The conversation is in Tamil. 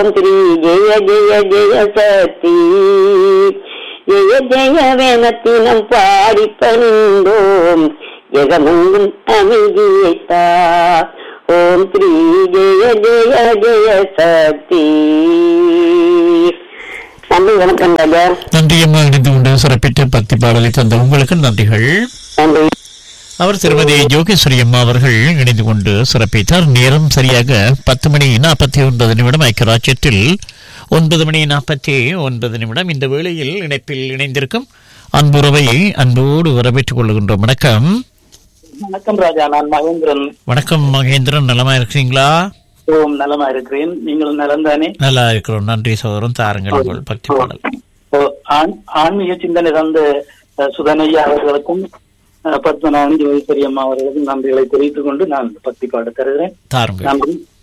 ஓம் ஸ்ரீ ஜெய ஜெய ஜெய சக்தி ஜெய ஜெயவெனத்தினம் பாடி பணிந்தோம் ஜெகமெங்கும் அமைதியைத்தா ஓம் ஸ்ரீ ஜெய ஜெய ஜெய சக்தி நன்றி வணக்கம் ராஜா நன்றி அம்மா இணைந்து கொண்டு சிறப்பித்த பக்தி பாடலை தந்த உங்களுக்கு நன்றிகள் நன்றி அவர் திருமதி யோகேஸ்வரி அம்மா அவர்கள் இணைந்து கொண்டு சிறப்பித்தார் நேரம் சரியாக பத்து மணி நாற்பத்தி ஒன்பது நிமிடம் ஐக்கியராஜ்யத்தில் ஒன்பது மணி நாற்பத்தி ஒன்பது நிமிடம் இந்த வேளையில் இணைப்பில் இணைந்திருக்கும் அன்புறவை அன்போடு வரவேற்றுக் கொள்கின்றோம் வணக்கம் வணக்கம் ராஜா நான் மகேந்திரன் வணக்கம் மகேந்திரன் நலமா இருக்கிறீங்களா ஓம் நலமா இருக்கிறேன் நீங்கள் நலம்தானே நல்லா இருக்கிறோம் நன்றி சகோதரன் தாருங்கள் உங்கள் பக்தி பாடல் ஓ, ஆண்- ஆன்மீக சிந்தனை தந்த அஹ், சுதனையா அவர்களுக்கும் அஹ், பத்மநாபன் ஜோதிஸ்வரி அம்மா அவர்களுக்கும் நன்றிகளை தெரிவித்துக் கொண்டு நான் பக்தி பாட தருகிறேன் தாருங்கள் நன்றி